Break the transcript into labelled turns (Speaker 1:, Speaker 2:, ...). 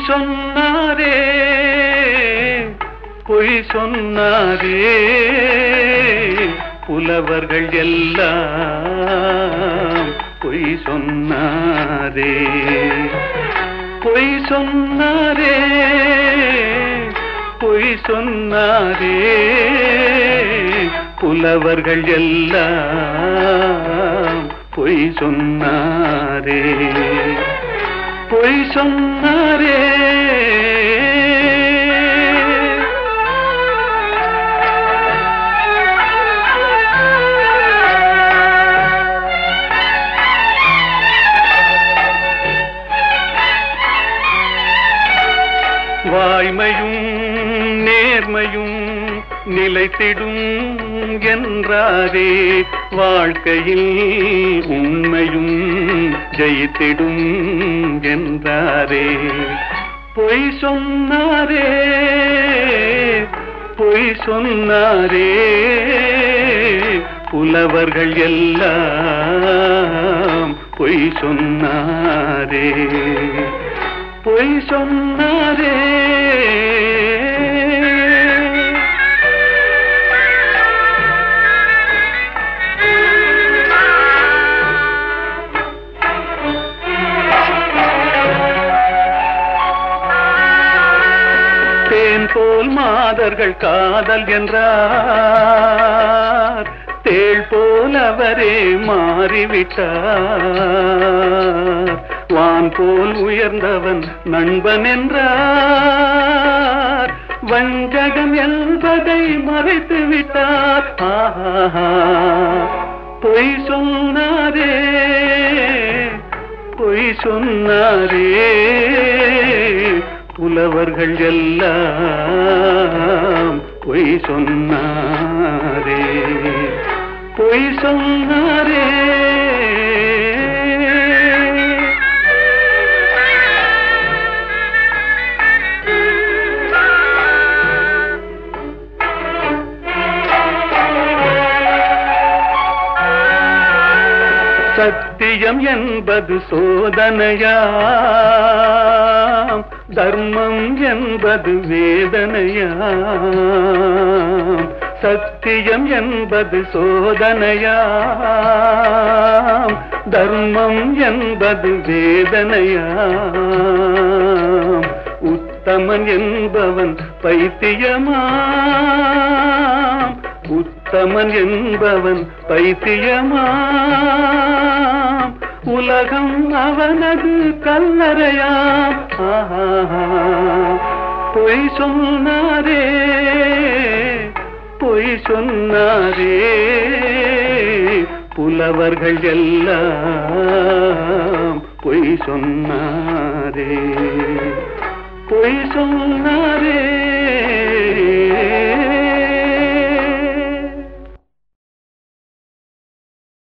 Speaker 1: சொன்னாரே பொய் சொன்னாரே புலவர்கள் எல்லாம் பொய் சொன்னாரே பொய் சொன்னாரே பொய் சொன்னாரே புலவர்கள் எல்லாம் பொய் சொன்னாரே பொய் சொன்னாரே வாய்மையும் நேர்மையும் நிலைத்திடும் என்றாரே வாழ்க்கையில் உண்மையும் ஜெயித்திடும் என்றாரே பொய் சொன்னாரே பொய் சொன்னாரே புலவர்கள் எல்லாம் பொய் சொன்னாரே பொய் சொன்னாரே தேன் போல் மாதர்கள் காதல் என்றார் தேள் போல் அவரே மாறிவிட்டார் வான் போல் உயர்ந்தவன் நண்பன் என்றார் வஞ்சகம் என்பதை மறைத்து விட்டார் ஆஹா பொய் சொன்னாரே பொய் சொன்னாரே புலவர்கள் எல்லாம் பொய் சொன்னாரே பொய் சொன்னாரே சத்தியம் என்பது சோதனையாம் தர்மம் என்பது வேதனையாம் சத்தியம் என்பது சோதனையாம் தர்மம் என்பது வேதனையாம் உத்தமன் என்பவன் பைத்தியமாம் உத்தமன் என்பவன் பைத்தியமாம் உலகம் அவனது கல்லறையாம் ஆஹா பொய் சொன்னாரே பொய் சொன்னாரே புலவர்கள் எல்லாம் பொய் சொன்னாரே பொய் சொன்னாரே